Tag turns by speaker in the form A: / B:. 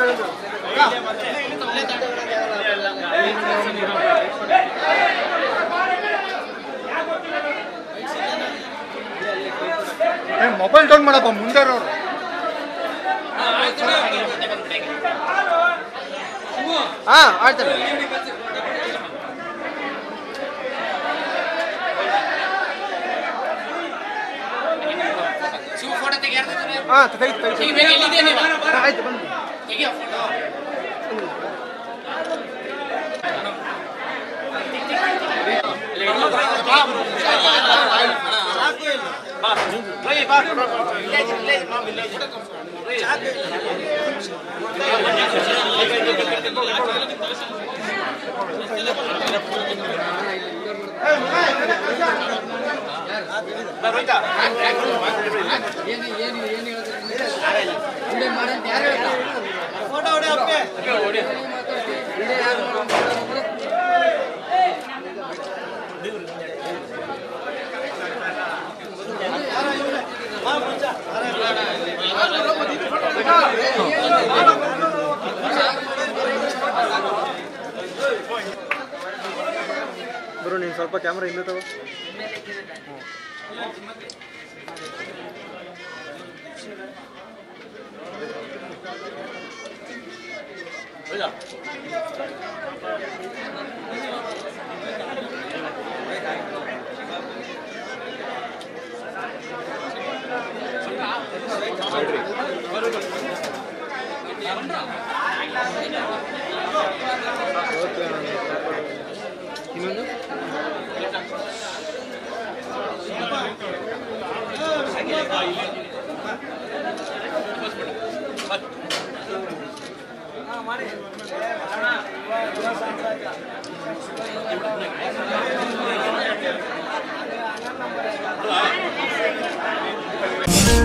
A: mobile down ಮಾಡಪ್ಪ ಮುಂದೆ ಅವ್ರು
B: ಹಾ ಆಡ್ತಾರೆ
C: ಶಿವ ಫೋಟೋ ತೆಗಿಯಾರ್ದ
B: ಹಾ ತೆಗಿತು ತೆಗಿತು
C: ತೆಗಿಬೇಕು ಎಲ್ಲಿದೆ ನೀವು
B: ಆಯ್ತು ಬಂದು
C: ತೆಗಿಯೋ ಫೋಟೋ
B: ಗುರು ನೀನು ಸ್ವಲ್ಪ ಕ್ಯಾಮ್ರಾ ಹಿಂದೆ ತಗೋ ಇನ್ನೊಂದು
D: Thank